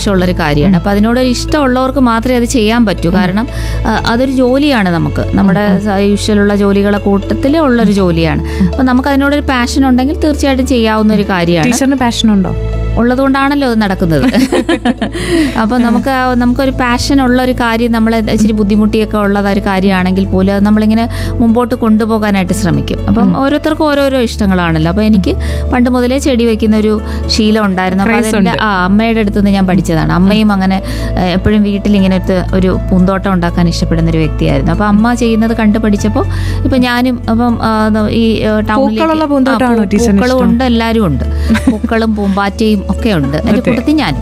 സന്തോഷമുള്ളൊരു കാര്യമാണ് അപ്പോൾ അതിനോട് ഒരു ഇഷ്ടമുള്ളവർക്ക് മാത്രമേ അത് ചെയ്യാൻ പറ്റൂ കാരണം ആ, അതൊരു ജോലിയാണ് നമുക്ക് നമ്മുടെ യൂഷ്വലുള്ള ജോലികളെ കൂട്ടത്തിൽ ഉള്ളൊരു ജോലിയാണ് അപ്പോൾ നമുക്ക് അതിനോടൊരു പാഷൻ ഉണ്ടെങ്കിൽ തീർച്ചയായിട്ടും ചെയ്യാവുന്ന ഒരു കാര്യമാണ് ടീച്ചറിന് പാഷൻ ഉണ്ടോ ഉള്ളതുകൊണ്ടാണല്ലോ അത് നടക്കുന്നത് അപ്പോൾ നമുക്ക് ആ- നമുക്കൊരു പാഷൻ ഉള്ള ഒരു കാര്യം നമ്മൾ ഇച്ചിരി ബുദ്ധിമുട്ടിയൊക്കെ ഉള്ള ഒരു കാര്യമാണെങ്കിൽ പോലും അത് നമ്മളിങ്ങനെ മുമ്പോട്ട് കൊണ്ടുപോകാനായിട്ട് ശ്രമിക്കും അപ്പം ഓരോരുത്തർക്കും ഓരോരോ ഇഷ്ടങ്ങളാണല്ലോ അപ്പോൾ എനിക്ക് പണ്ട് മുതലേ ചെടി വെക്കുന്ന ഒരു ശീലം ഉണ്ടായിരുന്നു അപ്പോൾ Craze അതെൻ്റെ ആ അമ്മയുടെ അടുത്ത് നിന്ന് ഞാൻ പഠിച്ചതാണ് അമ്മയും അങ്ങനെ ഏഹ്, എപ്പോഴും വീട്ടിൽ ഇങ്ങനെ ഒരു- ഒരു പൂന്തോട്ടം ഉണ്ടാക്കാൻ ഇഷ്ടപ്പെടുന്ന ഒരു വ്യക്തിയായിരുന്നു അപ്പോൾ അമ്മ ചെയ്യുന്നത് കണ്ടു പഠിച്ചപ്പോൾ ഇപ്പം ഞാനും അപ്പം ആ, ഈ ഏഹ്, പൂക്കളുള്ള ടൗണിലേക്ക് പൂന്തോട്ടമാണോ ആ, പൂ- ടീച്ചറിന് പൂക്കളും ഇഷ്ടം? ഉണ്ട് എല്ലാവരും ഉണ്ട് പൂക്കളും പൂമ്പാറ്റയും ഒക്കെ ഉണ്ട് അതിന്റെ അതെ. കൂട്ടത്തിൽ ഞാൻ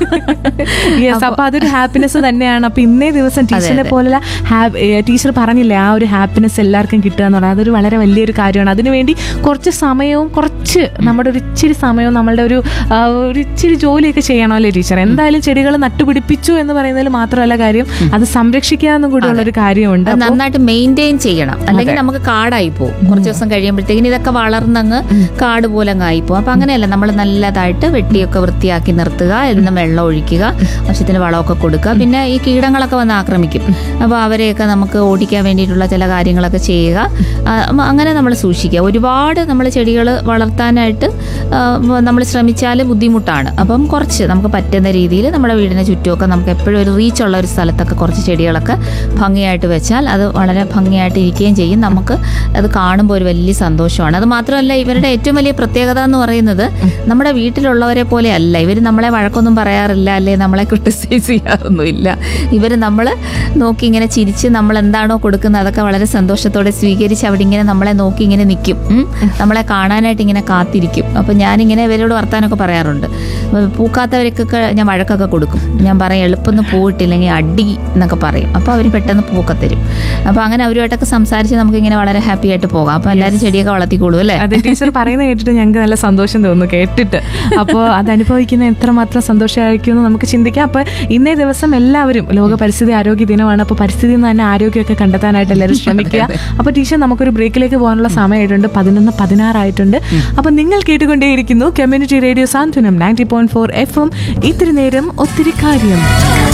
യെസ് അപ്പൊ അതൊരു ഹാപ്പിനെസ് തന്നെയാണ് അപ്പൊ ഇന്നേ ദിവസം ടീച്ചറിനെ അതെ. പോലുള്ള ടീച്ചർ പറഞ്ഞില്ലേ ആ ഒരു ഹാപ്പിനെസ് എല്ലാവർക്കും കിട്ടുക എന്ന് പറഞ്ഞാൽ അതൊരു വളരെ വലിയൊരു കാര്യമാണ് അതിനുവേണ്ടി കുറച്ച് സമയവും കുറച്ച് നമ്മുടെ ഒരു ഇച്ചിരി സമയവും നമ്മളുടെ ഒരു ആ, ഒരു ഇച്ചിരി ജോലിയൊക്കെ ചെയ്യണമല്ലേ ടീച്ചർ എന്തായാലും ചെടികൾ നട്ടുപിടിപ്പിച്ചു എന്ന് പറയുന്നതിൽ മാത്രമല്ല കാര്യം അത് സംരക്ഷിക്കുക എന്നും കൂടിയുള്ള ഒരു കാര്യമുണ്ട് അത് അപ്പൊ- നന്നായിട്ട് മെയിൻറ്റെയിൻ ചെയ്യണം അല്ലെങ്കിൽ നമുക്ക് കാടായി പോകും കുറച്ച് ദിവസം കഴിയുമ്പോഴത്തേക്കിന് ഇതൊക്കെ വളർന്നങ്ങ് കാട് പോലെ അങ്ങ് ആയിപ്പോകും അപ്പൊ അങ്ങനെയല്ല നമ്മൾ നല്ലതായിട്ട് വെട്ടിയൊക്കെ വൃത്തിയാക്കി നിർത്തുക എന്നും വെള്ളം ഒഴിക്കുക ആവശ്യത്തിന് വളമൊക്കെ കൊടുക്കുക പിന്നെ ഈ കീടങ്ങളൊക്കെ വന്ന് ആക്രമിക്കും അപ്പോൾ അവരെയൊക്കെ നമുക്ക് ഓടിക്കാൻ വേണ്ടിയിട്ടുള്ള ചില കാര്യങ്ങളൊക്കെ ചെയ്യുക ആ, മ- അങ്ങനെ നമ്മൾ സൂക്ഷിക്കുക ഒരുപാട് നമ്മൾ ചെടികൾ വളർത്താനായിട്ട് നമ്മൾ ശ്രമിച്ചാൽ ബുദ്ധിമുട്ടാണ് അപ്പം കുറച്ച് നമുക്ക് പറ്റുന്ന രീതിയിൽ നമ്മുടെ വീടിന് ചുറ്റുമൊക്കെ നമുക്ക് എപ്പോഴും ഒരു റീച്ച് ഉള്ള ഒരു സ്ഥലത്തൊക്കെ കുറച്ച് ചെടികളൊക്കെ ഭംഗിയായിട്ട് വെച്ചാൽ അത് വളരെ ഭംഗിയായിട്ട് ഇരിക്കുകയും ചെയ്യും നമുക്ക് അത് കാണുമ്പോൾ ഒരു വലിയ സന്തോഷമാണ് അത് മാത്രമല്ല ഇവരുടെ ഏറ്റവും വലിയ പ്രത്യേകത എന്ന് പറയുന്നത് നമ്മുടെ വീട്ടിലുള്ളവരെ പോലെ അല്ല ഇവർ നമ്മളെ വഴക്കൊന്നും പറയാറില്ല അല്ലെ നമ്മളെ ക്രിട്ടിസൈസ് ചെയ്യാറൊന്നുമില്ല ഇവർ നമ്മൾ നോക്കി ഇങ്ങനെ ചിരിച്ച് നമ്മൾ എന്താണോ കൊടുക്കുന്നത് അതൊക്കെ വളരെ സന്തോഷത്തോടെ സ്വീകരിച്ച് അവിടെ ഇങ്ങനെ നമ്മളെ നോക്കി ഇങ്ങനെ നിൽക്കും ഉം. നമ്മളെ കാണാനായിട്ട് ഇങ്ങനെ കാത്തിരിക്കും അപ്പം ഞാനിങ്ങനെ ഇവരോട് വർത്താനൊക്കെ പറയാറുണ്ട് അപ്പൊ പൂക്കാത്തവർക്കൊക്കെ ഞാൻ വഴക്കൊക്കെ കൊടുക്കും ഞാൻ പറയും എളുപ്പമൊന്ന് പൂവിട്ടില്ലെങ്കിൽ അടി എന്നൊക്കെ പറയും അപ്പോൾ അവർ പെട്ടെന്ന് പൂക്കെ തരും അപ്പോൾ അങ്ങനെ അവരുമായിട്ടൊക്കെ സംസാരിച്ച് നമുക്ക് ഇങ്ങനെ വളരെ ഹാപ്പി ആയിട്ട് പോകാം അപ്പോൾ എല്ലാവരും ചെടിയൊക്കെ വളർത്തിക്കോളൂ അല്ലേ അതെ ടീച്ചർ പറയുന്നത് കേട്ടിട്ട് ഞങ്ങൾക്ക് നല്ല സന്തോഷം തോന്നുന്നു കേട്ടിട്ട് അപ്പോൾ അത് അനുഭവിക്കുന്ന എത്രമാത്രം സന്തോഷമായിരിക്കും എന്ന് നമുക്ക് ചിന്തിക്കാം അപ്പോൾ ഇന്നേ ദിവസം എല്ലാവരും ലോക പരിസ്ഥിതി ആരോഗ്യ ദിനമാണ് അപ്പോൾ പരിസ്ഥിതിയിൽ നിന്ന് തന്നെ ആരോഗ്യമൊക്കെ കണ്ടെത്താനായിട്ട് എല്ലാവരും ശ്രമിക്കുക അപ്പോൾ ടീച്ചർ നമുക്കൊരു ബ്രേക്കിലേക്ക് പോകാനുള്ള സമയമായിട്ടുണ്ട് പതിനൊന്ന് പതിനാറായിട്ടുണ്ട് അപ്പോൾ നിങ്ങൾ കേട്ടുകൊണ്ടേയിരിക്കുന്നു community radio Santhwanam ninety point four F M ഇത്തിരി നേരം ഒത്തിരി കാര്യം